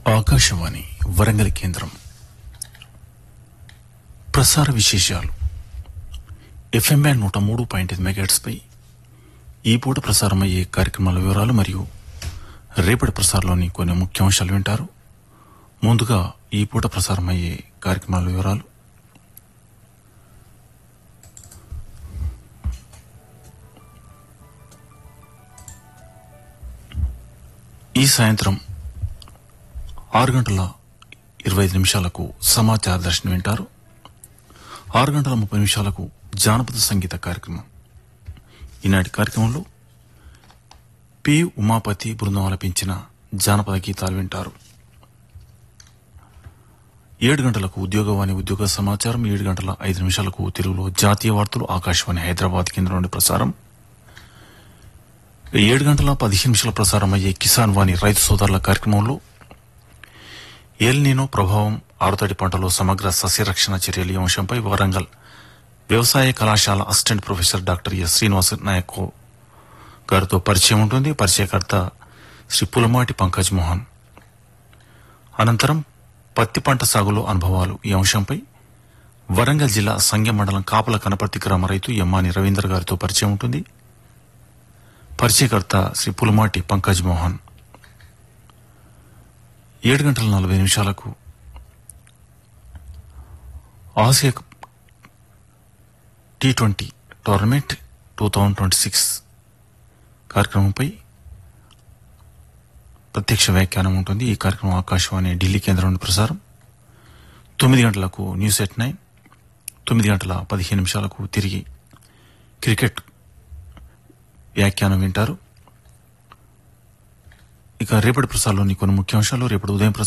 ఆకాశవాణి వరంగల్ కేంద్రం ప్రసార విశేషాలు ఎఫ్ఎం బ్యాండ్ నూట మూడు పాయింట్ ఐదు మెగాట్స్ పై ఈ పూట ప్రసారమయ్యే కార్యక్రమాల వివరాలు మరియు రేపటి ప్రసారంలోని కొన్ని ముఖ్యాంశాలు వింటారు ముందుగా ఈ పూట ప్రసారమయ్యే కార్యక్రమాల వివరాలు ఈ సాయంత్రం ఆరు గంటల ఇరవై ఐదు నిమిషాలకు సమాచార దర్శనం వింటారు ఆరు గంటల ముప్పై నిమిషాలకు జానపద సంగీత కార్యక్రమం ఈనాటి కార్యక్రమంలో పి ఉమాపతి బృందం ఆలపించిన జానపద గీతాలు వింటారు ఏడు గంటలకు ఉద్యోగవాణి ఉద్యోగ సమాచారం ఏడు గంటల ఐదు నిమిషాలకు తెలుగులో జాతీయ వార్తలు ఆకాశవాణి హైదరాబాద్ కేంద్రం నుండి ప్రసారం ఏడు గంటల పదిహేను నిమిషాల ప్రసారం అయ్యే కిసాన్ వాణి రైతు సోదరుల కార్యక్రమంలో ఎల్ నీనో ప్రభావం ఆరుతడి పంటలో సమగ్ర సస్యరక్షణ చర్యలు ఈ అంశంపై వరంగల్ వ్యవసాయ కళాశాల assistant professor doctor S Srinivasa Naik గారితో పరిచయం ఉంటుంది పరిచయకర్త శ్రీ పులమాటి పంకజ్ మోహన్ అనంతరం పత్తి పంట సాగులో అనుభవాలు ఈ అంశంపై వరంగల్ జిల్లా సంగెం మండలం కాపల కనపర్తి గ్రామ రైతు ఎమ్మాని రవీందర్ గారితో పరిచయం ఉంటుంది పరిచయకర్త శ్రీ పులమాటి పంకజ్ మోహన్ ఏడు గంటల నలభై నిమిషాలకు Asia cup T twenty tournament two thousand twenty six కార్యక్రమంపై ప్రత్యక్ష వ్యాఖ్యానం ఉంటుంది ఈ కార్యక్రమం ఆకాశవాణి ఢిల్లీ కేంద్రం నుండి ప్రసారం తొమ్మిది గంటలకు న్యూస్ ఎట్ నైన్ తొమ్మిది గంటల పదిహేను నిమిషాలకు తిరిగి క్రికెట్ వ్యాఖ్యానం వింటారు ఇక రేపటి ప్రసారంలోని కొన్ని ముఖ్యాంశాలు రేపటి ఉదయం ప్రసారం